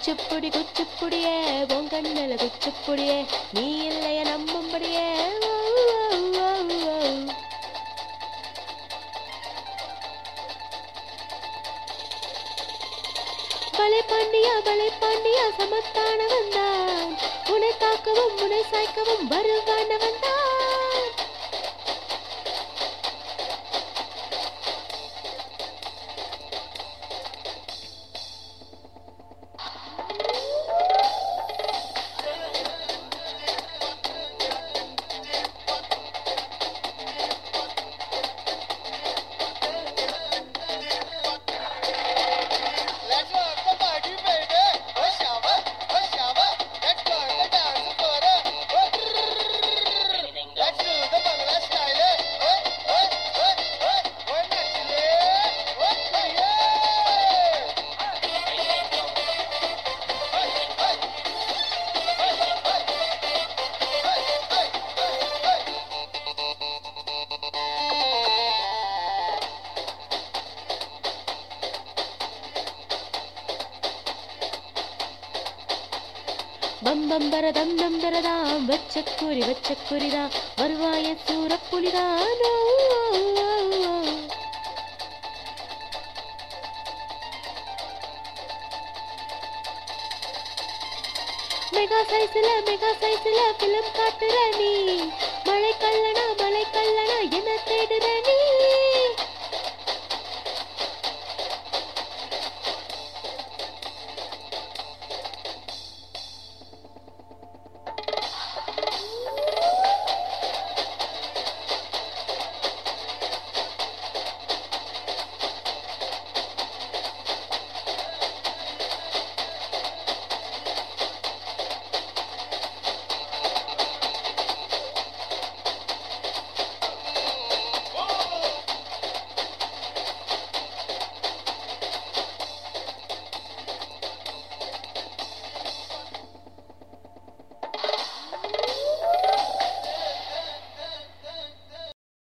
குச்சிப்புடி குச்சிப்புடியே உன் கண்ணில் குச்சிப்புடியே நீ இல்லைய நம்பும்படியே ஓ, ஓ, ஓ, ஓ. பலே பாண்டியா பலே பாண்டியா சமத்தானவன் தான் உன்னை தாக்கவும் உன்னை சாய்க்கவும் வருவானவன் தான் Let's rock the party, baby. Oh, shower, oh, shower. Let's go the dance for a. Let's do the Bangla style. Oh, oh, oh, oh. Oh, naturally. Oh, yeah. பம் பம் பரதம் தம் தரதாம் வச்ச குறி வச்ச குறிதான் வருவாய சூரப்புலிதான் ஓ, ஓ, ஓ, ஓ. மெகா சைஸ்ல மெகா சைஸ்ல பிலிம் காட்டுற நீ மழை கல்லனா மழை கல்லனா என்ன தேடுற நீ